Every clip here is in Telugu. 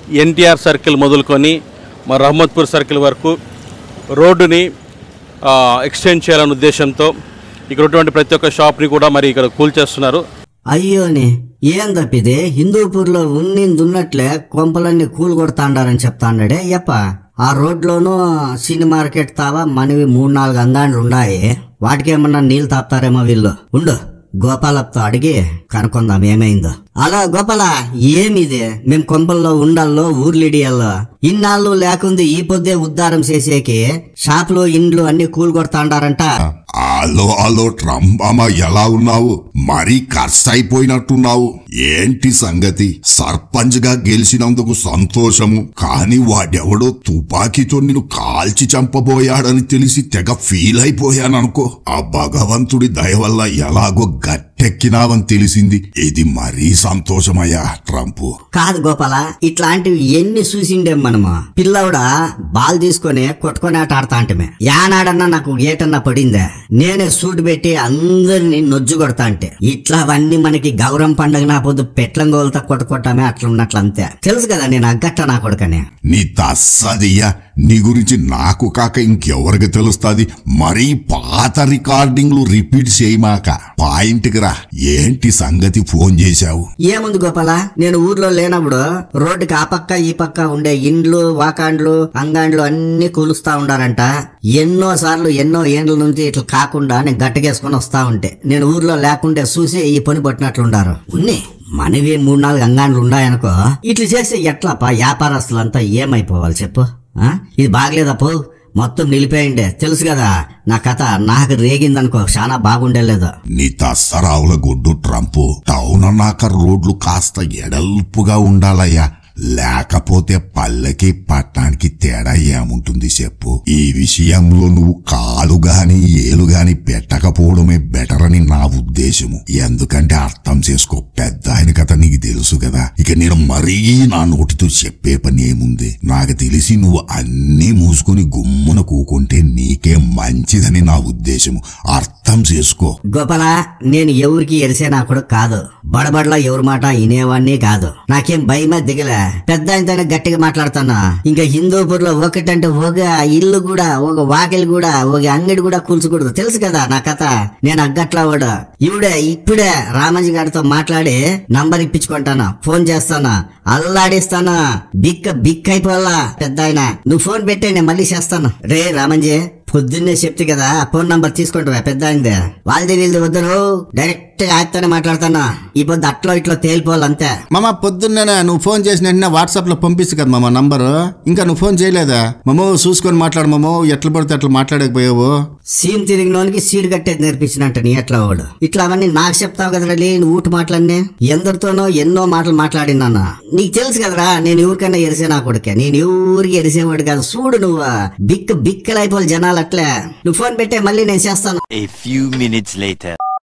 ఎన్టీఆర్ సర్కిల్ మొదలుకొని మా రహమత్పూర్ సర్కిల్ వరకు రోడ్డుని ఆ, ఎక్స్టెండ్ చేయాలనే ఉద్దేశంతో ఇక్కడ ఉన్నటువంటి ప్రతి ఒక్క షాప్ని కూడా మరి ఇక్కడ కూల్చేస్తున్నారు అయ్యోని ఏం తప్పిది హిందూపూర్లో ఉన్నింది ఉన్నట్లే కొంపలన్నీ కూలు కొడతాండారని చెప్తాండడే యప్ప ఆ రోడ్లోనూ సినీ మార్కెట్ తావా మనవి మూడు నాలుగు అంగాండ్లు ఉన్నాయి వాటికేమన్నా నీళ్ళు తాపుతారేమో వీళ్ళు ఉండు గోపాలతో అడిగి కనుక్కుందాం ఏమైందో అలా గోపాల ఏమిది మేం కొంపల్లో ఉండాల్లో ఊర్లిడియాల్లో ఇన్నాళ్ళు లేకుంది ఈ పొద్దే ఉద్దారం చేసేకి షాపులు ఇండ్లు అన్ని కూలు కొడతాండారంట హలో హలో ట్రంబామ ఎలా ఉన్నావు మరీ ఖర్చు అయిపోయినట్టున్నావు ఏంటి సంగతి సర్పంచ్ గా గెలిచినందుకు సంతోషము కానీ వాడెవడో తుపాకీతో నిన్ను కాల్చి చంపబోయాడని తెలిసి తెగ ఫీల్ అయిపోయాననుకో ఆ భగవంతుడి దయ వల్ల ఎలాగో గట్టెక్కినావని తెలిసింది ఇది మరీ సంతోషమయ్యా ట్రంపు కాదు గోపాల ఇట్లాంటివి ఎన్ని చూసిండేం మనము పిల్లవుడా బాల్ తీసుకొని కొట్టుకొని ఆట ఆడతా అంటమే యానాడన్నా నాకు ఏటన్నా పడిందే నేనే సూట్ పెట్టి అందరిని నొజ్జు కొడతా అంటే ఇట్లావన్నీ మనకి గౌరవం పండగ నా పొద్దు పెట్లంగోలతో కొట్టుకొట్టామే అట్లా ఉన్నట్లు అంతే తెలుసు కదా నేను అగ్గట్ట నా కొడుకని నీ తస్సదియ్యా నీ గురించి నాకు కాక ఇంకెవరికి తెలుస్తుంది మరీ పాత రికార్డింగ్లు రిపీట్ చేయమాక పాయింట్కి రా ఏంటి సంగతి ఫోన్ చేశావు ఏముంది గోపాల నేను ఊర్లో లేనప్పుడు రోడ్డుకి ఆ పక్క ఈ పక్క ఉండే ఇండ్లు వాకాండ్లు అంగాండ్లు అన్ని కూలుస్తా ఉండారంట ఎన్నో సార్లు ఎన్నో ఏండ్ల నుంచి ఇట్లా కాకుండా నేను గట్టగేసుకొని వస్తా ఉంటే నేను ఊర్లో లేకుంటే చూసి ఈ పని పట్టినట్లుండారు ఉన్ని మనవి మూడు నాలుగు అంగాండ్లు ఉన్నాయనుకో ఇట్లా చేస్తే ఎట్లాపా వ్యాపారస్తులంతా ఏమైపోవాలి చెప్పు ఆ? ఇది బాగలేదా పో మొత్తం నిలిపేయండి తెలుసు కదా నా కథ నాకు రేగిందనుకో చాలా బాగుండేలేదు నీ తస్సరావుల గుడ్డు ట్రంపు టౌన్ అన్నాక రోడ్లు కాస్త ఎడల్పుగా ఉండాలయ్యా లేకపోతే పల్లెకి పట్టణానికి తేడా ఏముంటుంది చెప్పు ఈ విషయంలో నువ్వు కాలు గాని ఏలు గాని పెట్టకపోవడమే బెటర్ అని నా ఉద్దేశము ఎందుకంటే అర్థం చేసుకో పెద్ద ఆయన కథ నీకు తెలుసు కదా ఇక నేను మరీ నా నోటితో చెప్పే పని ఏముంది నాకు తెలిసి నువ్వు అన్నీ మూసుకొని గుమ్మున కూకుంటే నీకే మంచిదని నా ఉద్దేశము అర్థం చేసుకో గోపాల నేను ఎవరికి ఎరిసే నా కూడా కాదు బడబడలా ఎవరి మాట వినేవాడిని కాదు నాకేం భయమే దిగలే పెద్ద ఆయనతోనే గట్టిగా మాట్లాడుతాను ఇంకా హిందూపూర్ లో ఒకటంటే ఒక ఇల్లు కూడా ఒక వాకిలి కూడా ఒక అంగడి కూడా కూల్చకూడదు తెలుసు కదా నా కథ నేను అగ్గట్లా వాడు ఇవిడే ఇప్పుడే రామంజీ గారితో మాట్లాడి నంబర్ ఇప్పించుకుంటాను ఫోన్ చేస్తాను అల్లాడిస్తాను బిక్క బిక్ అయిపోవాలా పెద్ద ఆయన నువ్వు ఫోన్ పెట్టే నేను మళ్ళీ చేస్తాను రే రామంజీ పొద్దున్నే చెప్తే కదా ఫోన్ నంబర్ తీసుకుంటావా పెద్ద అయింది వాళ్ళది వీళ్ళది వద్దరు డైరెక్ట్ గా ఆయనతోనే మాట్లాడతాను ఈ పొద్దు అట్లో ఇట్లో తేలిపోవాలి అంతే మామ పొద్దున్నే నువ్వు ఫోన్ చేసిన వెంటనే వాట్సాప్ లో పంపిస్తు కదా మామ నంబరు ఇంకా నువ్వు ఫోన్ చేయలేదా మమ్మో చూసుకొని మాట్లాడు మమ్మో ఎట్లా పడితే అట్లా మాట్లాడకపోయావు సీన్ తిరిగినోనికి సీడ్ కట్టేది నేర్పించినట్టు నీ ఎట్లా వాడు ఇట్లా అవన్నీ నాకు చెప్తావు కదరా లే నువ్వు ఊటి మాటలన్నీ ఎందరితోనో ఎన్నో మాటలు మాట్లాడినాను నీకు తెలుసు కదరా నేను ఎవరికైనా ఎరిసే నా కొడుకే నేను ఎవరికి ఎరిసేవాడు కాదు చూడు నువ్వు బిక్ బిక్కలైపోవాలి జనాలు అట్లే నువ్వు ఫోన్ పెట్టే మళ్ళీ నేను చేస్తాను A few minutes later.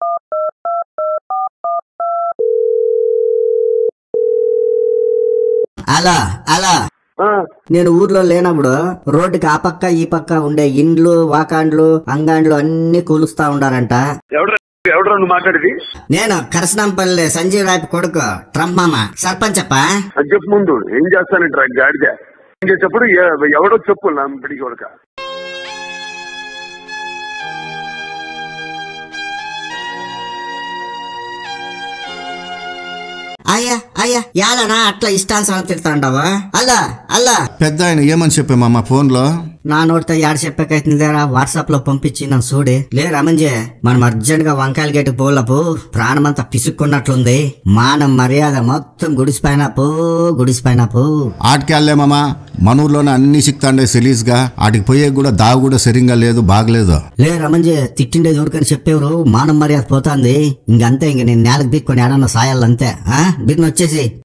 అలా అలా నేను ఊర్లో లేనప్పుడు రోడ్డుకి ఆ పక్క ఈ పక్క ఉండే ఇండ్లు వాకాండ్లు అంగాండ్లు అన్ని కూలుస్తా ఉండారంట ఎవడ్రా ఎవడ్రా నువ్వు మాట్లాడేది నేను కరసనంపల్లి సంజీవ్ రాయ్ కొడుకు ట్రంప్ మామ సర్పంచ్ అప్ప అది చెప్పు ముందు ఏం చేస్తానంటారా గాడిద ఏం చేసేటప్పుడు ఎ- ఎవడో చెప్పు నా పిడికి కొడక అయ్యా అయ్యా యాదనా అట్లా ఇష్టానుసారం తిడతాండవా అల్లా అల్లా పెద్ద ఆయన ఏమని చెప్పా మామ ఫోన్ లో నా నోటితో యాడ చెప్పకైతుందేరా వాట్సాప్ లో పంపించి నన్ను చూడే లే రమంజే మనం అర్జెంట్ గా వంకాయల గేటు పోలపు ప్రాణమంతా పిసుక్కున్నట్లుంది మానం మర్యాద మొత్తం గుడిసిపోయినా పో గుడిసిపోయినా పో ఆటికెళ్ళే మామ మన ఊర్లోనే అన్ని సిక్తాండే సిలీస్ గా ఆటికి పోయే కూడా దాగు కూడా సరిగ్గా లేదు బాగలేదు లే రమంజే తిట్టిండేది ఎవరికని చెప్పేవారు మానం మర్యాద పోతాంది ఇంకంతే ఇంక నేను నేలకు బిక్కొని ఏడన్నా సాయాలంతే ఆ బిగ్న వచ్చేసి